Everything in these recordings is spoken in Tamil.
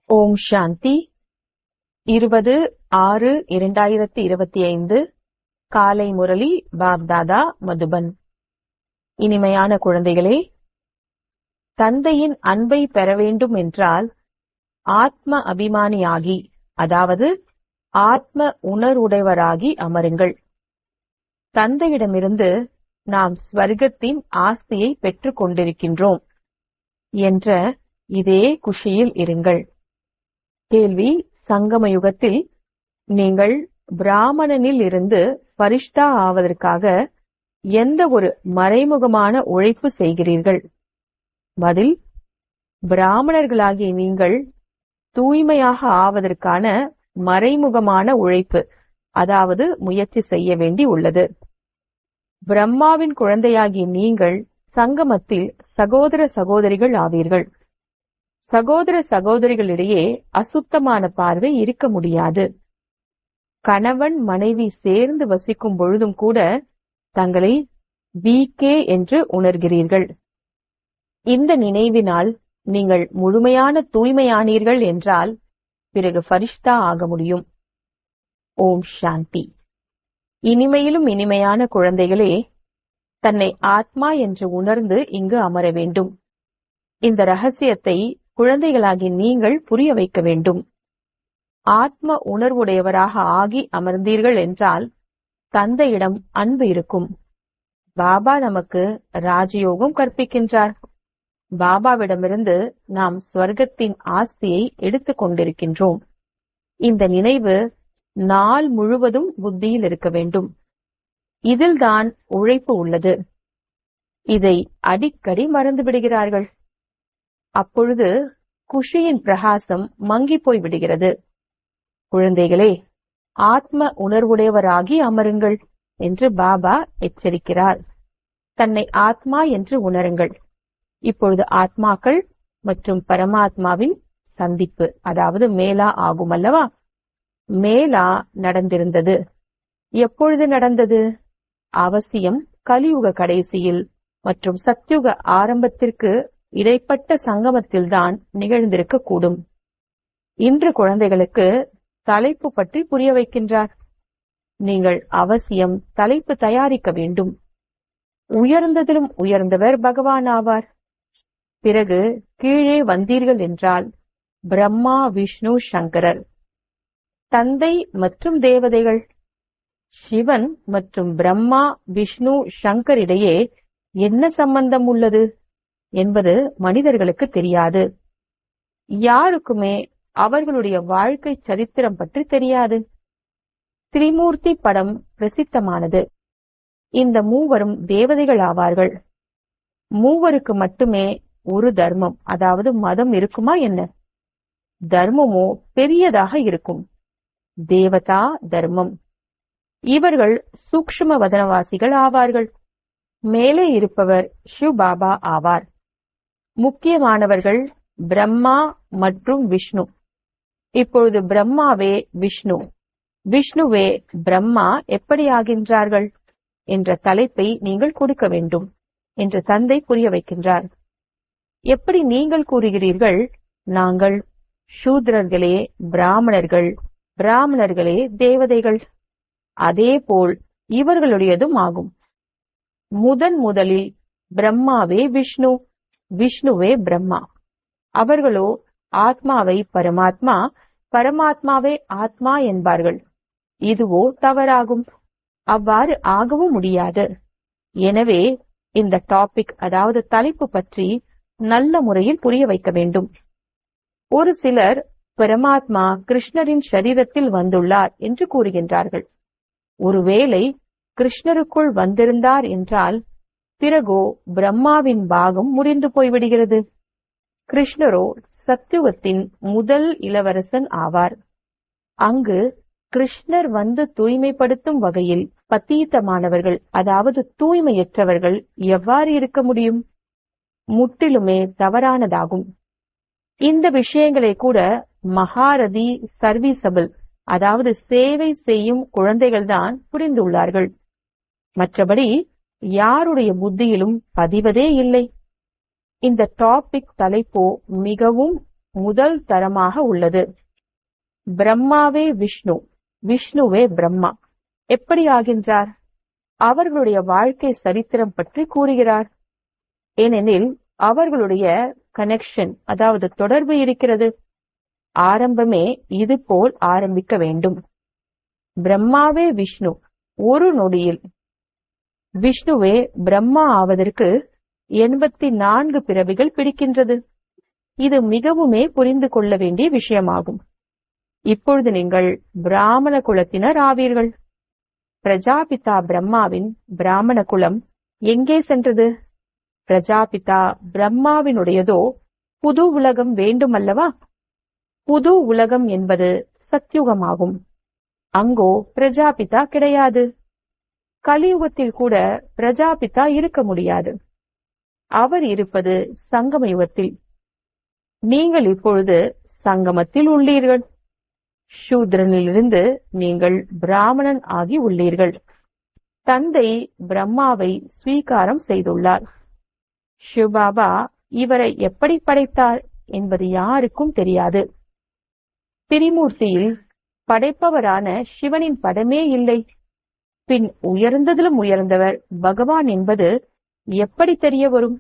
ஓம் சாந்தி இருபது ஆறு இரண்டாயிரத்தி இருபத்தி ஐந்து காலை முரளி பாப்தாதா மதுபன் இனிமையான குழந்தைகளே தந்தையின் அன்பை பெற வேண்டும் என்றால் ஆத்ம அபிமானியாகி அதாவது ஆத்ம உணர்வுடையவராகி அமருங்கள் தந்தையிடமிருந்து நாம் ஸ்வர்க்கத்தின் ஆஸ்தியை பெற்றுக் கொண்டிருக்கின்றோம் என்ற இதே குஷியில் இருங்கள் கேள்வி சங்கம யுகத்தில் நீங்கள் பிராமணனில் இருந்து பரிஷ்டா ஆவதற்காக எந்த ஒரு மறைமுகமான உழைப்பு செய்கிறீர்கள் பதில் பிராமணர்களாகிய நீங்கள் தூய்மையாக ஆவதற்கான மறைமுகமான உழைப்பு அதாவது முயற்சி செய்ய வேண்டி உள்ளது பிரம்மாவின் குழந்தையாகிய நீங்கள் சங்கமத்தில் சகோதர சகோதரிகள் ஆவீர்கள் சகோதர சகோதரிகளிடையே அசுத்தமான பார்வை இருக்க முடியாது கணவன் மனைவி சேர்ந்து வசிக்கும் பொழுதும் கூட தங்களை வி கே என்று உணர்கிறீர்கள் இந்த நினைவினால் நீங்கள் முழுமையான தூய்மையானீர்கள் என்றால் பிறகு ஃபரிஷ்தா ஆக முடியும் ஓம் சாந்தி இனிமையிலும் இனிமையான குழந்தைகளே தன்னை ஆத்மா என்று உணர்ந்து இங்கு அமர வேண்டும் இந்த ரகசியத்தை குழந்தைகளாகி நீங்கள் புரிய வைக்க வேண்டும் ஆத்ம உணர்வுடையவராக ஆகி அமர்ந்தீர்கள் என்றால் தந்தையிடம் அன்பு இருக்கும் பாபா நமக்கு ராஜயோகம் கற்பிக்கின்றார் பாபாவிடமிருந்து நாம் ஸ்வர்க்கத்தின் ஆஸ்தியை எடுத்துக் கொண்டிருக்கின்றோம் இந்த நினைவு நாள் முழுவதும் புத்தியில் இருக்க வேண்டும் இதில்தான் உழைப்பு உள்ளது இதை அடிக்கடி மறந்து விடுகிறார்கள் அப்பொழுது குஷியின் பிரகாசம் மங்கி போய் விடுகிறது குழந்தைகளே ஆத்ம உணர்வுடையவராகி அமருங்கள் என்று பாபா எச்சரிக்கிறார் தன்னை ஆத்மா என்று உணருங்கள் இப்பொழுது ஆத்மாக்கள் மற்றும் பரமாத்மாவின் சந்திப்பு அதாவது மேலா ஆகும் அல்லவா மேலா நடந்திருந்தது எப்பொழுது நடந்தது அவசியம் கலியுக கடைசியில் மற்றும் சத்யுக ஆரம்பத்திற்கு இடைப்பட்ட சங்கமத்தில்தான் நிகழ்ந்திருக்க கூடும் இன்று குழந்தைகளுக்கு தலைப்பு பற்றி புரிய வைக்கின்றார் நீங்கள் அவசியம் தலைப்பு தயாரிக்க வேண்டும் உயர்ந்ததிலும் உயர்ந்தவர் பகவான் ஆவார் பிறகு கீழே வந்தீர்கள் என்றால் பிரம்மா விஷ்ணு சங்கரர் தந்தை மற்றும் தேவதைகள் சிவன் மற்றும் பிரம்மா விஷ்ணு சங்கர் இடையே என்ன சம்பந்தம் உள்ளது என்பது மனிதர்களுக்கு தெரியாது யாருக்குமே அவர்களுடைய வாழ்க்கை சரித்திரம் பற்றி தெரியாது திரிமூர்த்தி படம் பிரசித்தமானது இந்த மூவரும் தேவதைகள் ஆவார்கள் மூவருக்கு மட்டுமே ஒரு தர்மம் அதாவது மதம் இருக்குமா என்ன தர்மமோ பெரியதாக இருக்கும் தேவதா தர்மம் இவர்கள் சூக்ஷ்ம வதனவாசிகள் ஆவார்கள் மேலே இருப்பவர் ஷிவ் பாபா ஆவார் முக்கியமானவர்கள் பிரம்மா மற்றும் விஷ்ணு இப்பொழுது பிரம்மாவே விஷ்ணு விஷ்ணுவே பிரம்மா எப்படி ஆகின்றார்கள் என்ற தலைப்பை நீங்கள் கொடுக்க வேண்டும் என்று தந்தை புரிய வைக்கின்றார் எப்படி நீங்கள் கூறுகிறீர்கள் நாங்கள் சூத்ரர்களே பிராமணர்கள் பிராமணர்களே தேவதைகள் அதேபோல் இவர்களுடையதும் ஆகும் முதன் முதலில் பிரம்மாவே விஷ்ணு விஷ்ணுவே பிரம்மா அவர்களோ ஆத்மாவை பரமாத்மா பரமாத்மாவே ஆத்மா என்பார்கள் இதுவோ தவறாகும் அவ்வாறு ஆகவும் முடியாது எனவே இந்த டாபிக் அதாவது தலைப்பு பற்றி நல்ல முறையில் புரிய வைக்க வேண்டும் ஒரு சிலர் பரமாத்மா கிருஷ்ணரின் சரீரத்தில் வந்துள்ளார் என்று கூறுகின்றார்கள் ஒருவேளை கிருஷ்ணருக்குள் வந்திருந்தார் என்றால் பிறகோ பிரம்மாவின் பாகம் முடிந்து போய்விடுகிறது கிருஷ்ணரோ சத்யுகத்தின் முதல் இளவரசன் ஆவார் அங்கு கிருஷ்ணர் வந்து தூய்மைப்படுத்தும் வகையில் பத்தீத்தமானவர்கள் அதாவது தூய்மையற்றவர்கள் எவ்வாறு இருக்க முடியும் முற்றிலுமே தவறானதாகும் இந்த விஷயங்களை கூட மகாரதி சர்வீசபிள் அதாவது சேவை செய்யும் குழந்தைகள்தான் புரிந்துள்ளார்கள் மற்றபடி யாருடைய புத்தியிலும் பதிவதே இல்லை இந்த டாபிக் தலைப்போ மிகவும் முதல் தரமாக உள்ளது பிரம்மாவே விஷ்ணு விஷ்ணுவே பிரம்மா எப்படி ஆகின்றார் அவர்களுடைய வாழ்க்கை சரித்திரம் பற்றி கூறுகிறார் ஏனெனில் அவர்களுடைய கனெக்ஷன் அதாவது தொடர்பு இருக்கிறது ஆரம்பமே இது போல் ஆரம்பிக்க வேண்டும் பிரம்மாவே விஷ்ணு ஒரு நொடியில் விஷ்ணுவே பிரம்மா ஆவதற்கு எண்பத்தி நான்கு பிறவிகள் பிடிக்கின்றது இது மிகவுமே புரிந்து கொள்ள வேண்டிய விஷயமாகும் இப்பொழுது நீங்கள் பிராமண குலத்தினர் ஆவீர்கள் பிரஜாபிதா பிரம்மாவின் பிராமண குலம் எங்கே சென்றது பிரஜாபிதா பிரம்மாவினுடையதோ புது உலகம் வேண்டுமல்லவா புது உலகம் என்பது சத்யுகமாகும் அங்கோ பிரஜாபிதா கிடையாது கலியுகத்தில் கூட பிரஜாபிதா இருக்க முடியாது அவர் இருப்பது சங்கம யுகத்தில் நீங்கள் இப்பொழுது சங்கமத்தில் உள்ளீர்கள் சூத்ரனிலிருந்து நீங்கள் பிராமணன் ஆகி உள்ளீர்கள் தந்தை பிரம்மாவை ஸ்வீகாரம் செய்துள்ளார் சிவபாபா இவரை எப்படி படைத்தார் என்பது யாருக்கும் தெரியாது திரிமூர்த்தியில் படைப்பவரான சிவனின் படமே இல்லை பின் உயர்ந்ததிலும் உயர்ந்தவர் பகவான் என்பது எப்படி தெரிய வரும்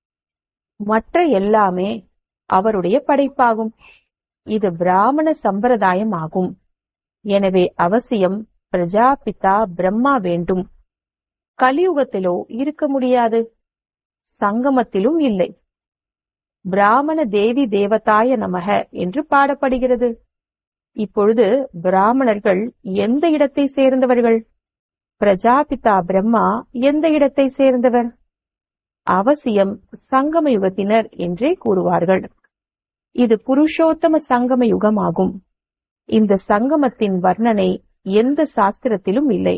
மற்ற எல்லாமே அவருடைய படைப்பாகும் இது பிராமண சம்பிரதாயம் ஆகும் எனவே அவசியம் பிரஜாபிதா பிரம்மா வேண்டும் கலியுகத்திலோ இருக்க முடியாது சங்கமத்திலும் இல்லை பிராமண தேவி தேவதாய நமக என்று பாடப்படுகிறது இப்பொழுது பிராமணர்கள் எந்த இடத்தை சேர்ந்தவர்கள் பிரஜாபிதா பிரம்மா எந்த இடத்தை சேர்ந்தவர் அவசியம் சங்கம யுகத்தினர் என்றே கூறுவார்கள் இது புருஷோத்தம சங்கம யுகமாகும் இந்த சங்கமத்தின் வர்ணனை எந்த சாஸ்திரத்திலும் இல்லை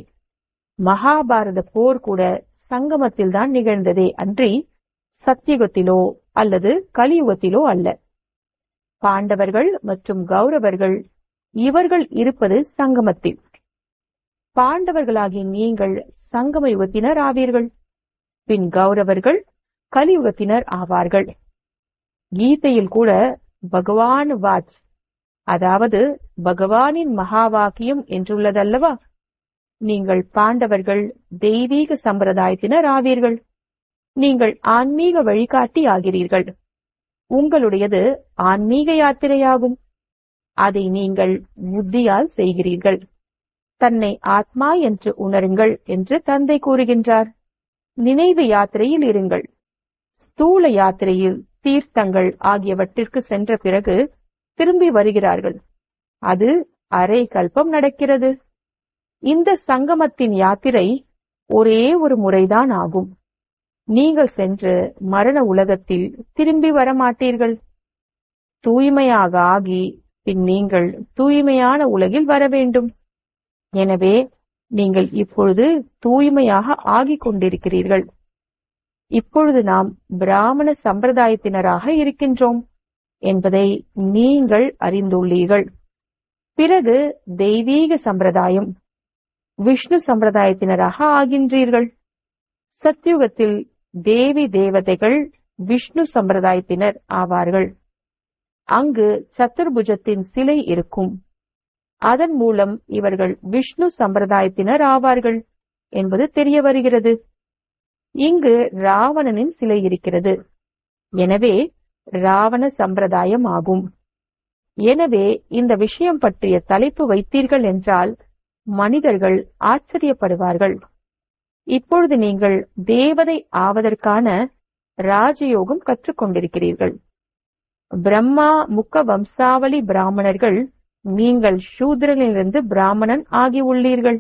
மகாபாரத போர் கூட சங்கமத்தில்தான் நிகழ்ந்ததே அன்றி சத்தியுகத்திலோ அல்லது கலியுகத்திலோ அல்ல பாண்டவர்கள் மற்றும் கௌரவர்கள் இவர்கள் இருப்பது சங்கமத்தில் பாண்டவர்களாகி நீங்கள் சங்கம யுகத்தினர் ஆவீர்கள் பின் கௌரவர்கள் கலியுகத்தினர் ஆவார்கள் கீதையில் கூட பகவான் வாச் அதாவது பகவானின் மகா வாக்கியம் என்றுள்ளதல்லவா நீங்கள் பாண்டவர்கள் தெய்வீக சம்பிரதாயத்தினர் ஆவீர்கள் நீங்கள் ஆன்மீக வழிகாட்டி ஆகிறீர்கள் உங்களுடையது ஆன்மீக யாத்திரையாகும் அதை நீங்கள் புத்தியால் செய்கிறீர்கள் தன்னை ஆத்மா என்று உணருங்கள் என்று தந்தை கூறுகின்றார் நினைவு யாத்திரையில் இருங்கள் ஸ்தூல யாத்திரையில் தீர்த்தங்கள் ஆகியவற்றிற்கு சென்ற பிறகு திரும்பி வருகிறார்கள் அது அரை கல்பம் நடக்கிறது இந்த சங்கமத்தின் யாத்திரை ஒரே ஒரு முறைதான் ஆகும் நீங்கள் சென்று மரண உலகத்தில் திரும்பி வரமாட்டீர்கள் தூய்மையாக ஆகி பின் நீங்கள் தூய்மையான உலகில் வர வேண்டும் எனவே நீங்கள் இப்பொழுது தூய்மையாக ஆகிக் கொண்டிருக்கிறீர்கள் இப்பொழுது நாம் பிராமண சம்பிரதாயத்தினராக இருக்கின்றோம் என்பதை நீங்கள் அறிந்துள்ளீர்கள் பிறகு தெய்வீக சம்பிரதாயம் விஷ்ணு சம்பிரதாயத்தினராக ஆகின்றீர்கள் சத்யுகத்தில் தேவி தேவதைகள் விஷ்ணு சம்பிரதாயத்தினர் ஆவார்கள் அங்கு சத்துர்புஜத்தின் சிலை இருக்கும் அதன் மூலம் இவர்கள் விஷ்ணு சம்பிரதாயத்தினர் ஆவார்கள் என்பது தெரிய வருகிறது இங்கு ராவணனின் சிலை இருக்கிறது எனவே ராவண சம்பிரதாயம் ஆகும் எனவே இந்த விஷயம் பற்றிய தலைப்பு வைத்தீர்கள் என்றால் மனிதர்கள் ஆச்சரியப்படுவார்கள் இப்பொழுது நீங்கள் தேவதை ஆவதற்கான ராஜயோகம் கற்றுக்கொண்டிருக்கிறீர்கள் பிரம்மா முக்க வம்சாவளி பிராமணர்கள் நீங்கள் சூத்ரனிலிருந்து பிராமணன் ஆகி உள்ளீர்கள்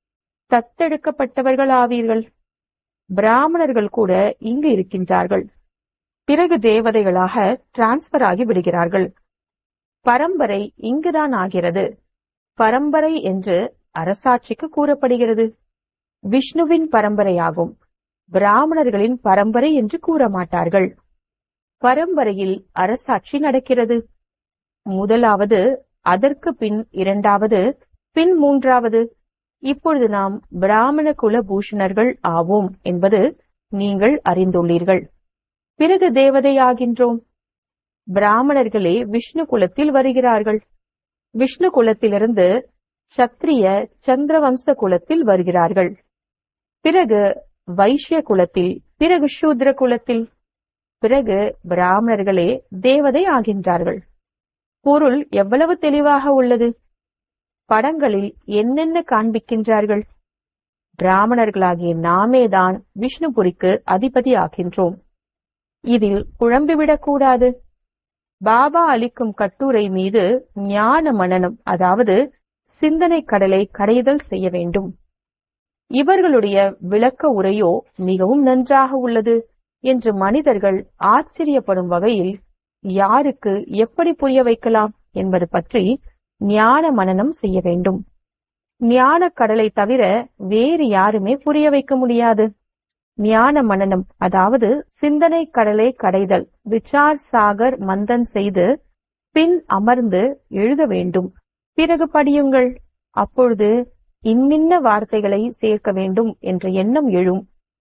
தத்தெடுக்கப்பட்டவர்கள் ஆவீர்கள் பிராமணர்கள் கூட இங்கு இருக்கின்றார்கள் பிறகு தேவதைகளாக டிரான்ஸ்பர் ஆகி விடுகிறார்கள் பரம்பரை இங்குதான் ஆகிறது பரம்பரை என்று அரசாட்சிக்கு கூறப்படுகிறது விஷ்ணுவின் பரம்பரையாகும் பிராமணர்களின் பரம்பரை என்று கூற மாட்டார்கள் பரம்பரையில் அரசாட்சி நடக்கிறது முதலாவது அதற்கு பின் இரண்டாவது பின் மூன்றாவது இப்பொழுது நாம் பிராமண குல பூஷணர்கள் ஆவோம் என்பது நீங்கள் அறிந்துள்ளீர்கள் பிறகு தேவதை ஆகின்றோம் பிராமணர்களே விஷ்ணு குலத்தில் வருகிறார்கள் விஷ்ணு குலத்திலிருந்து சத்திரிய சந்திரவம்ச குலத்தில் வருகிறார்கள் பிறகு வைஷ்ய குலத்தில் பிறகு சூத்ர குலத்தில் பிறகு பிராமணர்களே தேவதை ஆகின்றார்கள் பொருள் எவ்வளவு தெளிவாக உள்ளது படங்களில் என்னென்ன காண்பிக்கின்றார்கள் பிராமணர்களாகிய நாமேதான் விஷ்ணுபுரிக்கு அதிபதி ஆகின்றோம் இதில் குழம்பிவிடக் கூடாது பாபா அளிக்கும் கட்டுரை மீது ஞான மனனம் அதாவது சிந்தனை கடலை கரைதல் செய்ய வேண்டும் இவர்களுடைய விளக்க உரையோ மிகவும் நன்றாக உள்ளது என்று மனிதர்கள் ஆச்சரியப்படும் வகையில் யாருக்கு எப்படி புரிய வைக்கலாம் என்பது பற்றி ஞான மனனம் செய்ய வேண்டும் ஞான கடலை தவிர வேறு யாருமே புரிய வைக்க முடியாது ஞான மனனம் அதாவது சிந்தனை கடலை கடைதல் விசார் சாகர் மந்தன் செய்து பின் அமர்ந்து எழுத வேண்டும் பிறகு படியுங்கள் அப்பொழுது இன்னின்ன வார்த்தைகளை சேர்க்க வேண்டும் என்ற எண்ணம் எழும்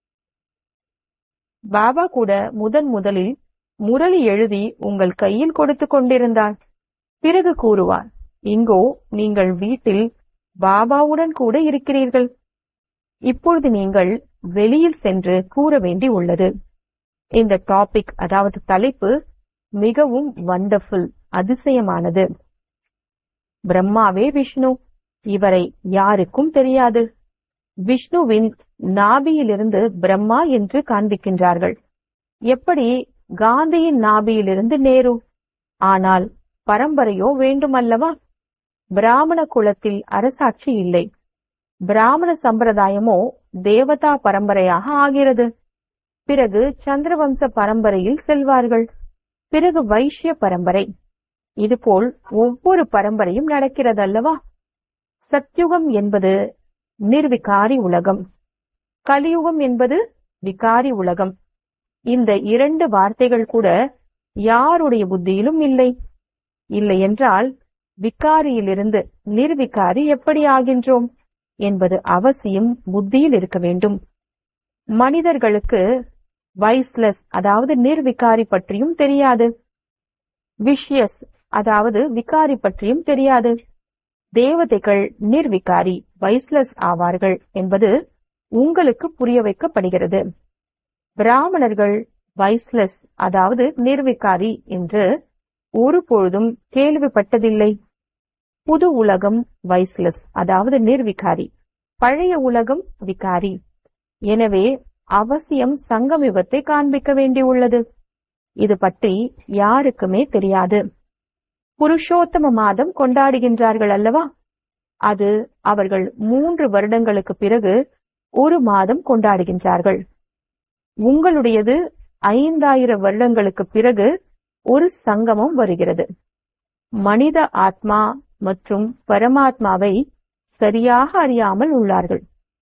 பாபா கூட முதன் முதலில் முரளி எழுதி உங்கள் கையில் கொடுத்து கொண்டிருந்தார் பிறகு கூறுவார் இங்கோ நீங்கள் வீட்டில் பாபாவுடன் கூட இருக்கிறீர்கள் இப்பொழுது நீங்கள் வெளியில் சென்று கூற வேண்டி உள்ளது இந்த டாபிக் அதாவது தலைப்பு மிகவும் வண்டர்ஃபுல் அதிசயமானது பிரம்மாவே விஷ்ணு இவரை யாருக்கும் தெரியாது விஷ்ணுவின் நாபியிலிருந்து பிரம்மா என்று காண்பிக்கின்றார்கள் எப்படி காந்தியின் நாபியிலிருந்து நேரு ஆனால் பரம்பரையோ வேண்டுமல்லவா பிராமண குலத்தில் அரசாட்சி இல்லை பிராமண சம்பிரதாயமோ தேவதா பரம்பரையாக ஆகிறது பிறகு சந்திரவம்ச பரம்பரையில் செல்வார்கள் பிறகு வைஷ்ய பரம்பரை இதுபோல் ஒவ்வொரு பரம்பரையும் நடக்கிறதல்லவா சத்யுகம் என்பது நிர்விகாரி உலகம் கலியுகம் என்பது விகாரி உலகம் இந்த இரண்டு வார்த்தைகள் கூட யாருடைய புத்தியிலும் இல்லை இல்லை என்றால் விகாரியிலிருந்து நிர்விகாரி எப்படி ஆகின்றோம் என்பது அவசியம் புத்தியில் இருக்க வேண்டும் மனிதர்களுக்கு வைஸ்லெஸ் அதாவது நிர்விகாரி பற்றியும் தெரியாது விஷயஸ் அதாவது விகாரி பற்றியும் தெரியாது தேவதைகள் நிர்விகாரி வைஸ்லெஸ் ஆவார்கள் என்பது உங்களுக்கு புரிய வைக்கப்படுகிறது பிராமணர்கள் வைஸ்லெஸ் அதாவது நிர்விகாரி என்று ஒருபொழுதும் கேள்விப்பட்டதில்லை புது உலகம் வைஸ்லெஸ் அதாவது நிர்விகாரி பழைய உலகம் விகாரி எனவே அவசியம் சங்கமிகத்தை காண்பிக்க வேண்டியுள்ளது இது பற்றி யாருக்குமே தெரியாது புருஷோத்தம மாதம் கொண்டாடுகின்றார்கள் அல்லவா அது அவர்கள் மூன்று வருடங்களுக்கு பிறகு ஒரு மாதம் கொண்டாடுகின்றார்கள் உங்களுடையது ஐந்தாயிரம் வருடங்களுக்கு பிறகு ஒரு சங்கமம் வருகிறது மனித ஆத்மா மற்றும் பரமாத்மாவை சரியாக அறியாமல் உள்ளார்கள்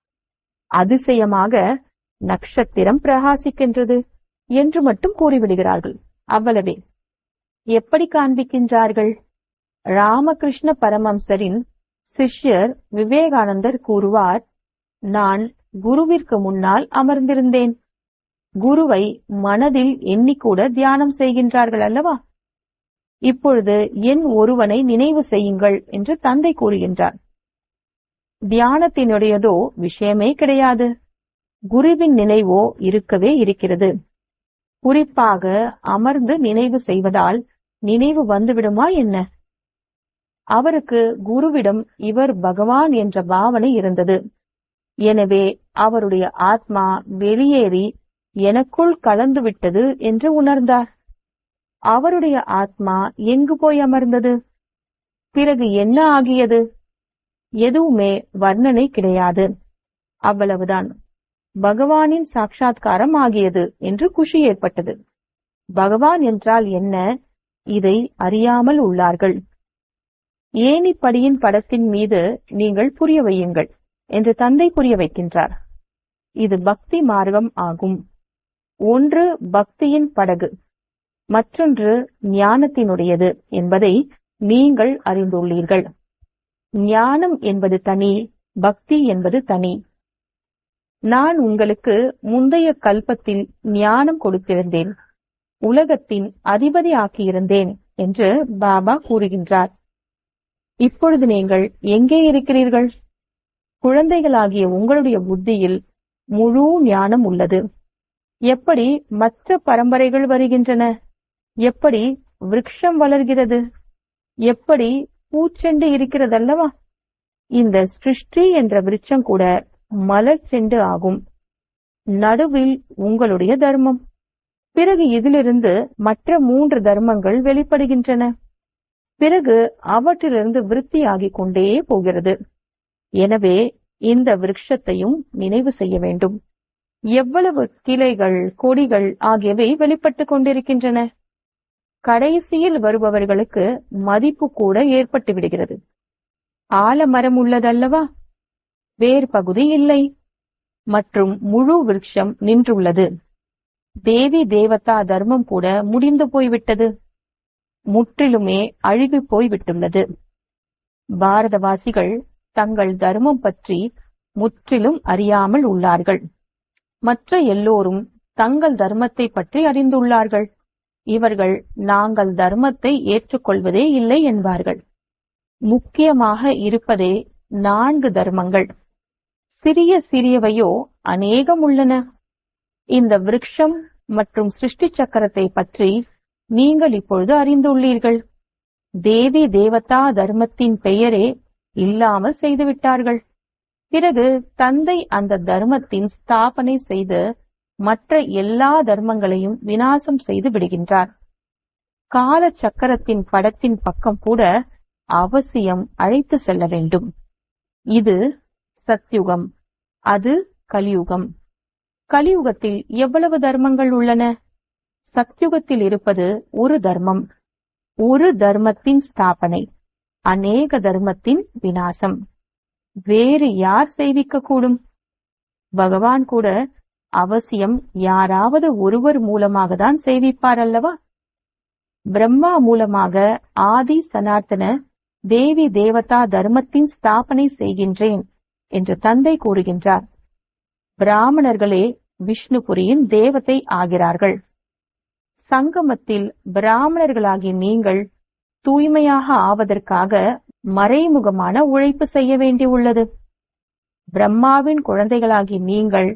அதிசயமாக நட்சத்திரம் பிரகாசிக்கின்றது என்று மட்டும் கூறிவிடுகிறார்கள் அவ்வளவே எப்படி காண்பிக்கின்றார்கள் ராமகிருஷ்ண பரமம்சரின் சிஷ்யர் விவேகானந்தர் கூறுவார் நான் குருவிற்கு முன்னால் அமர்ந்திருந்தேன் குருவை மனதில் எண்ணிக்கூட தியானம் செய்கின்றார்கள் அல்லவா இப்பொழுது என் ஒருவனை நினைவு செய்யுங்கள் என்று தந்தை கூறுகின்றார் தியானத்தினுடையதோ விஷயமே கிடையாது குருவின் நினைவோ இருக்கவே இருக்கிறது குறிப்பாக அமர்ந்து நினைவு செய்வதால் நினைவு வந்துவிடுமா என்ன அவருக்கு குருவிடம் இவர் பகவான் என்ற பாவனை இருந்தது எனவே அவருடைய ஆத்மா வெளியேறி எனக்குள் கலந்து விட்டது என்று உணர்ந்தார் அவருடைய ஆத்மா எங்கு போய் அமர்ந்தது பிறகு என்ன ஆகியது எதுவுமே வர்ணனை கிடையாது அவ்வளவுதான் பகவானின் சாட்சாத்காரம் ஆகியது என்று குஷி ஏற்பட்டது பகவான் என்றால் என்ன இதை அறியாமல் உள்ளார்கள் ஏணிப்படியின் படத்தின் மீது நீங்கள் புரிய வையுங்கள் என்று தந்தை புரிய வைக்கின்றார் இது பக்தி மார்க்கம் ஆகும் ஒன்று பக்தியின் படகு மற்றொன்று ஞானத்தினுடையது என்பதை நீங்கள் அறிந்துள்ளீர்கள் ஞானம் என்பது தனி பக்தி என்பது தனி நான் உங்களுக்கு முந்தைய கல்பத்தில் ஞானம் கொடுத்திருந்தேன் உலகத்தின் அதிபதி ஆக்கியிருந்தேன் என்று பாபா கூறுகின்றார் இப்பொழுது நீங்கள் எங்கே இருக்கிறீர்கள் குழந்தைகளாகிய உங்களுடைய புத்தியில் முழு ஞானம் உள்ளது எப்படி மற்ற பரம்பரைகள் வருகின்றன எப்படி விருட்சம் வளர்கிறது எப்படி பூச்செண்டு இருக்கிறதல்லவா இந்த சிருஷ்டி என்ற விருட்சம் கூட மலர் செண்டு ஆகும் நடுவில் உங்களுடைய தர்மம் பிறகு இதிலிருந்து மற்ற மூன்று தர்மங்கள் வெளிப்படுகின்றன பிறகு அவற்றிலிருந்து விருத்தியாகிக் கொண்டே போகிறது எனவே இந்த விருட்சத்தையும் நினைவு செய்ய வேண்டும் எவ்வளவு கிளைகள் கொடிகள் ஆகியவை வெளிப்பட்டுக் கொண்டிருக்கின்றன கடைசியில் வருபவர்களுக்கு மதிப்பு கூட ஏற்பட்டு விடுகிறது ஆலமரம் உள்ளதல்லவா வேர் பகுதி இல்லை மற்றும் முழு விருட்சம் நின்றுள்ளது தேவி தேவதா தர்மம் கூட முடிந்து போய்விட்டது முற்றிலுமே அழுகி போய்விட்டுள்ளது பாரதவாசிகள் தங்கள் தர்மம் பற்றி முற்றிலும் அறியாமல் உள்ளார்கள் மற்ற எல்லோரும் தங்கள் தர்மத்தை பற்றி அறிந்துள்ளார்கள் இவர்கள் நாங்கள் தர்மத்தை ஏற்றுக்கொள்வதே இல்லை என்பார்கள் முக்கியமாக இருப்பதே நான்கு தர்மங்கள் சிறிய சிறியவையோ அநேகம் உள்ளன இந்த விருட்சம் மற்றும் சிருஷ்டி சக்கரத்தை பற்றி நீங்கள் இப்பொழுது அறிந்துள்ளீர்கள் தேவி தேவதா தர்மத்தின் பெயரே இல்லாமல் செய்துவிட்டார்கள் பிறகு தந்தை அந்த தர்மத்தின் ஸ்தாபனை செய்து மற்ற எல்லா தர்மங்களையும் வினாசம் செய்து விடுகின்றார் கால சக்கரத்தின் படத்தின் பக்கம் கூட அவசியம் அழைத்து செல்ல வேண்டும் இது சத்யுகம் அது கலியுகம் கலியுகத்தில் எவ்வளவு தர்மங்கள் உள்ளன சத்யுகத்தில் இருப்பது ஒரு தர்மம் ஒரு தர்மத்தின் ஸ்தாபனை அநேக தர்மத்தின் வினாசம் வேறு யார் செய்விக்க கூடும் பகவான் கூட அவசியம் யாராவது ஒருவர் மூலமாக தான் செய்விப்பார் அல்லவா பிரம்மா மூலமாக ஆதி சனாத்தன தேவி தேவதா தர்மத்தின் ஸ்தாபனை செய்கின்றேன் என்று தந்தை கூறுகின்றார் பிராமணர்களே விஷ்ணுபுரியின் தேவதை ஆகிறார்கள் சங்கமத்தில் பிராமணர்களாகி நீங்கள் தூய்மையாக ஆவதற்காக மறைமுகமான உழைப்பு செய்ய வேண்டியுள்ளது பிரம்மாவின் குழந்தைகளாகி நீங்கள்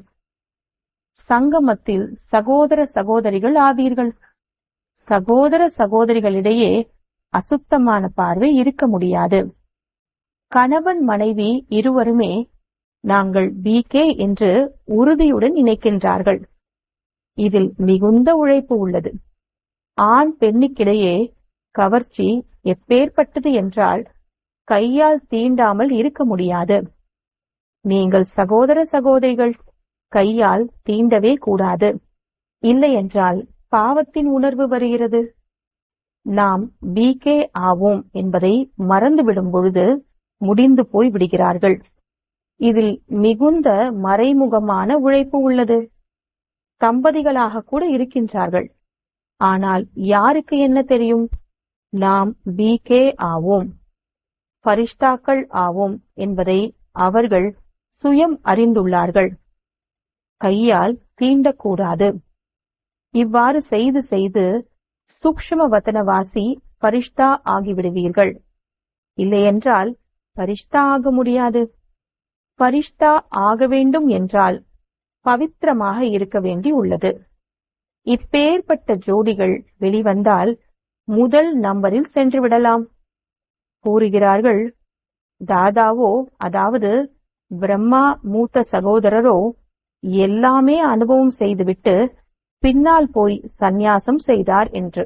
சங்கமத்தில் சகோதர சகோதரிகள் ஆவீர்கள் சகோதர சகோதரிகளிடையே அசுத்தமான பார்வை இருக்க முடியாது கணவன் மனைவி இருவருமே நாங்கள் பிகே என்று உறுதியுடன் நினைக்கின்றார்கள் இதில் மிகுந்த உழைப்பு உள்ளது ஆண் பெண்ணுக்கிடையே கவர்ச்சி எப்பேற்பட்டது என்றால் கையால் தீண்டாமல் இருக்க முடியாது நீங்கள் சகோதர சகோதரிகள் கையால் தீண்டவே கூடாது இல்லை என்றால் பாவத்தின் உணர்வு வருகிறது நாம் பிகே ஆவோம் என்பதை மறந்துவிடும் பொழுது முடிந்து போய் விடுகிறார்கள் இதில் மிகுந்த மறைமுகமான உழைப்பு உள்ளது தம்பதிகளாக கூட இருக்கின்றார்கள் ஆனால் யாருக்கு என்ன தெரியும் நாம் பிகே ஆவோம் பரிஷ்டாக்கள் ஆவோம் என்பதை அவர்கள் சுயம் அறிந்துள்ளார்கள் கையால் தீண்டக்கூடாது இவ்வாறு செய்து செய்து சூக்ஷ்ம வதனவாசி பரிஷ்டா ஆகிவிடுவீர்கள் இல்லையென்றால் பரிஷ்டா ஆக முடியாது பரிஷ்டா ஆக வேண்டும் என்றால் பவித்திரமாக இருக்க வேண்டி உள்ளது இப்பேற்பட்ட ஜோடிகள் வெளிவந்தால் முதல் நம்பரில் சென்று விடலாம் கூறுகிறார்கள் தாதாவோ அதாவது பிரம்மா மூத்த சகோதரரோ எல்லாமே அனுபவம் செய்துவிட்டு பின்னால் போய் சந்நியாசம் செய்தார் என்று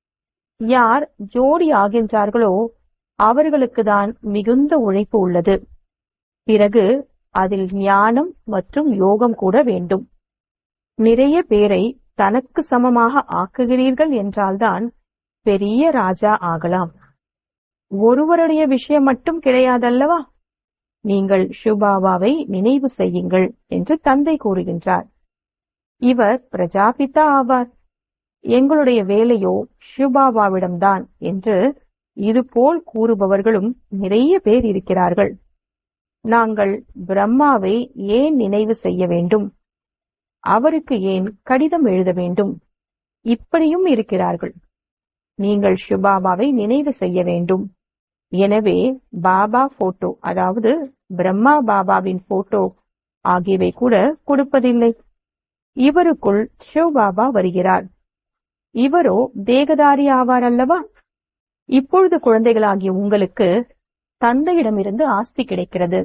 யார் ஜோடி ஆகின்றார்களோ அவர்களுக்குதான் மிகுந்த உழைப்பு உள்ளது பிறகு அதில் ஞானம் மற்றும் யோகம் கூட வேண்டும் நிறைய பேரை தனக்கு சமமாக ஆக்குகிறீர்கள் என்றால்தான் பெரிய ராஜா ஆகலாம் ஒருவருடைய விஷயம் மட்டும் கிடையாதல்லவா நீங்கள் ஷுபாபாவை நினைவு செய்யுங்கள் என்று தந்தை கூறுகின்றார் இவர் பிரஜாபிதா ஆவார் எங்களுடைய வேலையோ ஷுபாபாவிடம்தான் என்று இதுபோல் கூறுபவர்களும் நிறைய பேர் இருக்கிறார்கள் நாங்கள் பிரம்மாவை ஏன் நினைவு செய்ய வேண்டும் அவருக்கு ஏன் கடிதம் எழுத வேண்டும் இப்படியும் இருக்கிறார்கள் நீங்கள் சிவபாபாவை நினைவு செய்ய வேண்டும் எனவே பாபா போட்டோ அதாவது பிரம்மா பாபாவின் போட்டோ ஆகியவை கூட கொடுப்பதில்லை இவருக்குள் சிவபாபா வருகிறார் இவரோ தேகதாரி ஆவார் அல்லவா இப்பொழுது குழந்தைகளாகிய உங்களுக்கு தந்தையிடமிருந்து ஆஸ்தி கிடைக்கிறது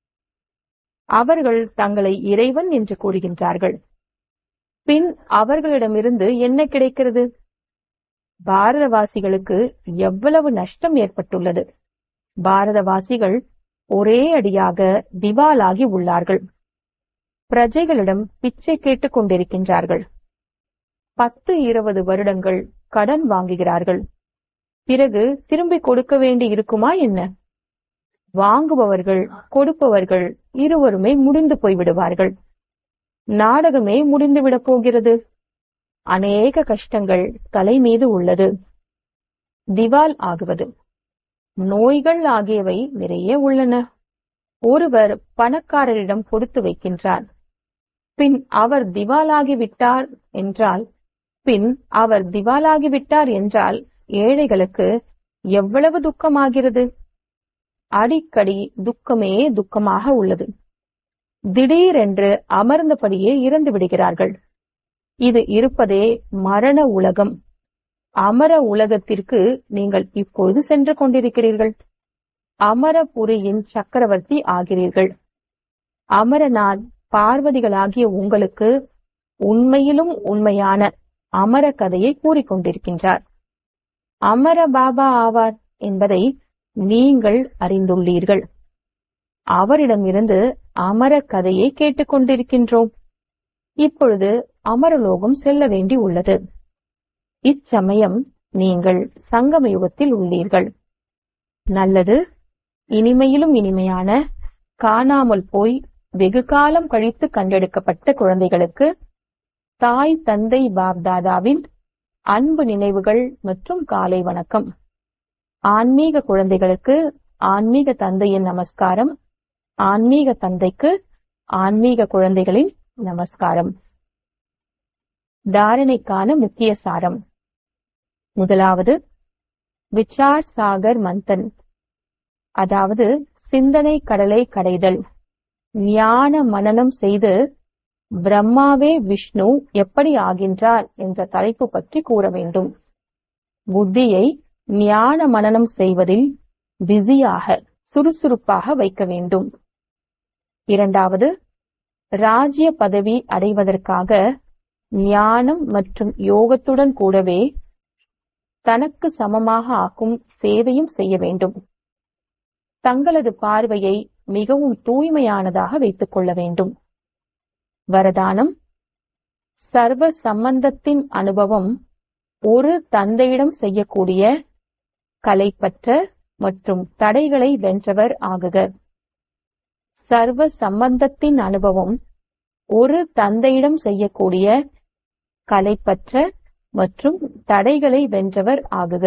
அவர்கள் தங்களை இறைவன் என்று கூறுகின்றார்கள் பின் அவர்களிடமிருந்து என்ன கிடைக்கிறது பாரதவாசிகளுக்கு எவ்வளவு நஷ்டம் ஏற்பட்டுள்ளது பாரதவாசிகள் ஒரே அடியாக திவாலாகி உள்ளார்கள் பிரஜைகளிடம் பிச்சை கேட்டுக் கொண்டிருக்கின்றார்கள் பத்து இருபது வருடங்கள் கடன் வாங்குகிறார்கள் பிறகு திரும்பி கொடுக்க வேண்டி இருக்குமா என்ன வாங்குபவர்கள் கொடுப்பவர்கள் இருவருமே முடிந்து போய்விடுவார்கள் நாடகமே முடிந்துவிடப் போகிறது அநேக கஷ்டங்கள் தலை மீது உள்ளது திவால் ஆகுவது நோய்கள் ஆகியவை நிறைய உள்ளன ஒருவர் பணக்காரரிடம் கொடுத்து வைக்கின்றார் பின் அவர் திவாலாகி விட்டார் என்றால் பின் அவர் திவாலாகி விட்டார் என்றால் ஏழைகளுக்கு எவ்வளவு துக்கமாகிறது அடிக்கடி துக்கமே துக்கமாக உள்ளது திடீரென்று அமர்ந்தபடியே இறந்து விடுகிறார்கள் இது இருப்பதே மரண உலகம் அமர உலகத்திற்கு நீங்கள் இப்பொழுது சென்று கொண்டிருக்கிறீர்கள் அமரபுரியின் சக்கரவர்த்தி ஆகிறீர்கள் அமரநாத் பார்வதிகளாகிய உங்களுக்கு உண்மையிலும் உண்மையான அமர கதையை கூறிக்கொண்டிருக்கின்றார் அமர பாபா ஆவார் என்பதை நீங்கள் அறிந்துள்ளீர்கள் அவரிடமிருந்து அமர கதையை கேட்டுக்கொண்டிருக்கின்றோம் இப்பொழுது அமரலோகம் செல்ல வேண்டி உள்ளது இச்சமயம் நீங்கள் சங்கம யுகத்தில் உள்ளீர்கள் நல்லது இனிமையிலும் இனிமையான காணாமல் போய் வெகு காலம் கழித்து கண்டெடுக்கப்பட்ட குழந்தைகளுக்கு தாய் தந்தை பாப்தாதாவின் அன்பு நினைவுகள் மற்றும் காலை வணக்கம் ஆன்மீக குழந்தைகளுக்கு ஆன்மீக தந்தையின் நமஸ்காரம் ஆன்மீக தந்தைக்கு ஆன்மீக குழந்தைகளின் நமஸ்காரம் தாரணைக்கான முக்கிய சாரம் முதலாவது விச்சார் சாகர் மந்தன் அதாவது சிந்தனை கடலை கடைதல் ஞான மனனம் செய்து பிரம்மாவே விஷ்ணு எப்படி ஆகின்றார் என்ற தலைப்பு பற்றி கூற வேண்டும் புத்தியை ஞான மனனம் செய்வதில் பிஸியாக சுறுசுறுப்பாக வைக்க வேண்டும் இரண்டாவது ராஜ்ய பதவி அடைவதற்காக ஞானம் மற்றும் யோகத்துடன் கூடவே தனக்கு சமமாக ஆக்கும் சேவையும் செய்ய வேண்டும் தங்களது பார்வையை மிகவும் தூய்மையானதாக வைத்துக் கொள்ள வேண்டும் வரதானம் சர்வ சம்பந்தத்தின் அனுபவம் ஒரு தந்தையிடம் செய்யக்கூடிய கலைப்பற்ற மற்றும் தடைகளை வென்றவர் ஆகுக சர்வ சம்பந்தத்தின் அனுபவம் ஒரு தந்தையிடம் செய்யக்கூடிய கலைப்பற்ற மற்றும் தடைகளை வென்றவர் ஆகுக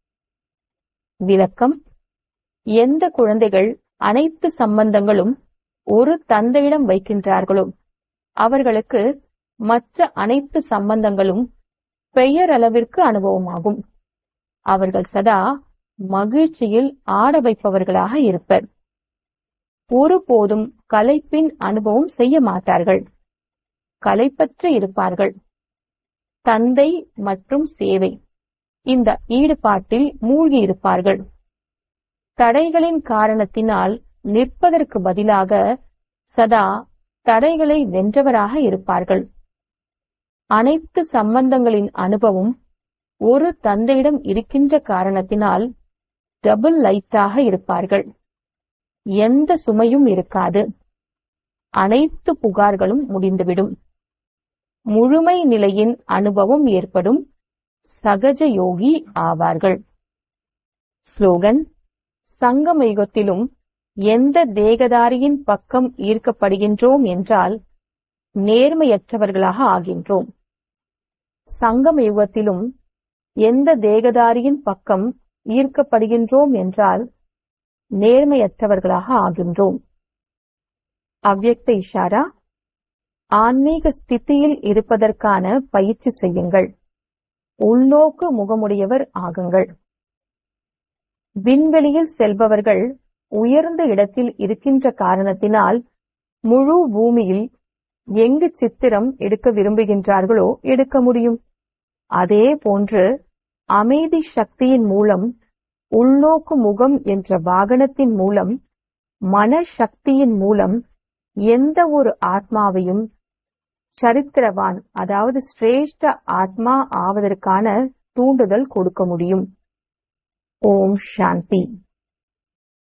விளக்கம் எந்த குழந்தைகள் அனைத்து சம்பந்தங்களும் ஒரு தந்தையிடம் வைக்கின்றார்களோ அவர்களுக்கு மற்ற அனைத்து சம்பந்தங்களும் பெயரளவிற்கு அனுபவமாகும் அவர்கள் சதா மகிழ்ச்சியில் ஆட வைப்பவர்களாக இருப்பர் ஒருபோதும் கலைப்பின் அனுபவம் செய்ய மாட்டார்கள் கலைப்பற்று இருப்பார்கள் தந்தை மற்றும் சேவை இந்த ஈடுபாட்டில் மூழ்கி இருப்பார்கள் தடைகளின் காரணத்தினால் நிற்பதற்கு பதிலாக சதா தடைகளை வென்றவராக இருப்பார்கள் அனைத்து சம்பந்தங்களின் அனுபவம் ஒரு தந்தையிடம் இருக்கின்ற காரணத்தினால் டபுள் லைட்டாக இருப்பார்கள் எந்த சுமையும் இருக்காது அனைத்து புகார்களும் முடிந்துவிடும் முழுமை நிலையின் அனுபவம் ஏற்படும் சகஜ யோகி ஆவார்கள் ஸ்லோகன் சங்கம யுகத்திலும் எந்த தேகதாரியின் பக்கம் ஈர்க்கப்படுகின்றோம் என்றால் நேர்மையற்றவர்களாக ஆகின்றோம் சங்கம யுகத்திலும் எந்த தேகதாரியின் பக்கம் ஈர்க்கப்படுகின்றோம் என்றால் நேர்மையற்றவர்களாக ஆகின்றோம் அவ்யக்த இஷாரா ஆன்மீக ஸ்திதியில் இருப்பதற்கான பயிற்சி செய்யுங்கள் உள்நோக்கு முகமுடையவர் ஆகுங்கள் விண்வெளியில் செல்பவர்கள் உயர்ந்த இடத்தில் இருக்கின்ற காரணத்தினால் முழு பூமியில் எங்கு சித்திரம் எடுக்க விரும்புகின்றார்களோ எடுக்க முடியும் அதே போன்று அமைதி சக்தியின் மூலம் உள்நோக்கு முகம் என்ற வாகனத்தின் மூலம் மனசக்தியின் மூலம் எந்த ஒரு ஆத்மாவையும் சரித்திரவான் அதாவது சிரேஷ்ட ஆத்மா ஆவதற்கான தூண்டுதல் கொடுக்க முடியும் ஓம் சாந்தி